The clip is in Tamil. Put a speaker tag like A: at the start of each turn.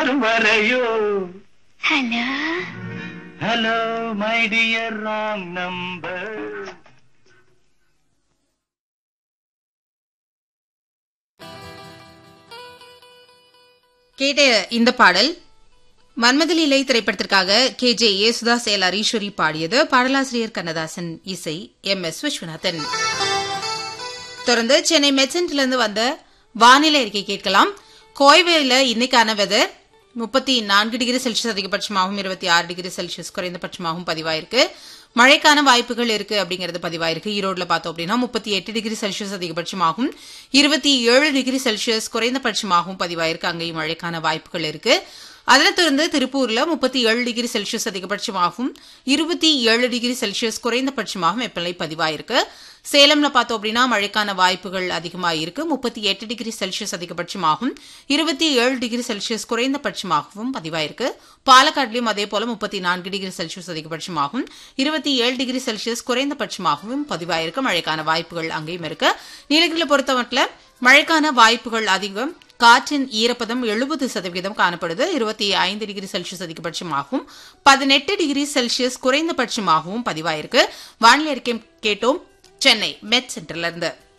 A: வரும் வரையோ
B: hello
A: hello my dear wrong number
C: கேட்ட இந்த பாடல் மன்மதலீலை திரைப்படத்திற்காக K J Yesudas L Hariswari பாடியது பாடலாசிரியர் கண்ணதாசன் இசை எம் எஸ் விஸ்வநாதன் தொடர்ந்து சென்னை மெட்சென்ட்லேருந்து வந்த வானிலை அறிக்கை கேட்கலாம் கோய்வேல இன்னைக்கான வெதர் முப்பத்தி நான்கு டிகிரி செல்சியஸ் அதிகபட்சமாகவும் இருபத்தி ஆறு டிகிரி செல்சியஸ் குறைந்தபட்சமாகவும் பதிவாயிருக்கு மழைக்கான வாய்ப்புகள் இருக்கு அப்படிங்கிறது பதிவாயிருக்கு ஈரோடுல பார்த்தோம் அப்படின்னா முப்பத்தி எட்டு டிகிரி செல்சியஸ் அதிகபட்சமாகவும் இருபத்தி ஏழு டிகிரி செல்சியஸ் குறைந்தபட்சமாகவும் பதிவாயிருக்கு அங்கேயும் மழைக்கான வாய்ப்புகள் இருக்கு அதனைத் தொடர்ந்து திருப்பூர்ல முப்பத்தி ஏழு டிகிரி செல்சியஸ் அதிகபட்சமாகவும் இருபத்தி ஏழு டிகிரி செல்சியஸ் குறைந்தபட்சமாகவும் வெப்பநிலை பதிவாயிருக்கு சேலம்ல பார்த்தோம் அப்படின்னா மழைக்கான வாய்ப்புகள் அதிகமாக இருக்கு முப்பத்தி எட்டு டிகிரி செல்சியஸ் அதிகபட்சமாகவும் இருபத்தி ஏழு டிகிரி செல்சியஸ் குறைந்தபட்சமாகவும் பதிவாயிருக்கு பாலக்காட்லயும் அதே போல முப்பத்தி நான்கு டிகிரி செல்சியஸ் அதிகபட்சமாகவும் இருபத்தி ஏழு டிகிரி செல்சியஸ் குறைந்தபட்சமாகவும் பதிவாயிருக்கு மழைக்கான வாய்ப்புகள் அங்கேயும் இருக்கு நீலகிரியில் பொறுத்தமட்டில் மழைக்கான வாய்ப்புகள் அதிகம் காற்றின் ஈரப்பதம் எழுபது சதவீதம் காணப்படுது இருபத்தி ஐந்து டிகிரி செல்சியஸ் அதிகபட்சமாகவும் பதினெட்டு டிகிரி செல்சியஸ் குறைந்தபட்சமாகவும் பதிவாயிருக்கு வானிலை அறிக்கை கேட்டோம் சென்னை மெட் சென்டர்ல இருந்து